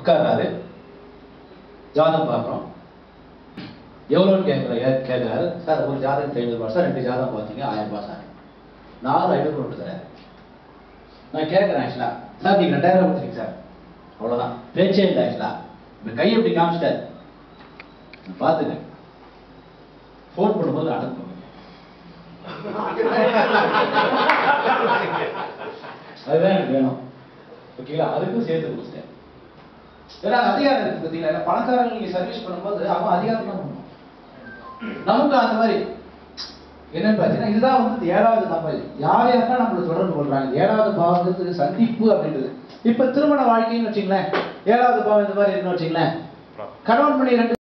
உட்கார்றாரு ஜாதகம் பார்க்குறோம் எவ்வளோன்னு கேட்குற கேட்குறாரு சார் ஒரு ஜாதகத்துக்கு ஐநூறு ரூபாய் சார் ரெண்டு ஜாதகம் பார்த்தீங்க ஆயிரம் ரூபாய் சார் நாலு ஐநூறு கொண்டு தரேன் நான் கேட்குறேன் ஆக்சுவலாக சார் நீங்கள் ரெண்டாயிரம் கொடுத்துருங்க சார் அவ்வளோதான் பேச்சே இல்லை ஆக்சுவலாக இந்த கையை இப்படி காமிச்சிட்டார் பார்த்துங்க ஃபோன் பண்ணும்போது அட்டன் பண்ணுங்க அதுதான் எனக்கு வேணும் ஓகேங்களா அதுக்கும் சேர்த்து கொடுத்தேன் ஏன்னா அதிகாரம் இருக்கு பார்த்தீங்களா ஏன்னா பணக்காரங்க நீங்க சர்வீஸ் பண்ணும்போது அவன் அதிகாரம் தான் பண்ணணும் நமக்கு அந்த மாதிரி என்னன்னு பார்த்தீங்கன்னா இதுதான் வந்து ஏழாவது நம்ம யார் யாருக்கா நம்மளை தொடர்பு கொள்றாங்க ஏழாவது பாவங்கிறது சந்திப்பு அப்படின்றது இப்ப திருமண வாழ்க்கைன்னு வச்சுங்களேன் ஏழாவது பாவம் இந்த மாதிரி இருக்குன்னு வச்சுங்களேன் கணவன் மணி ரெண்டு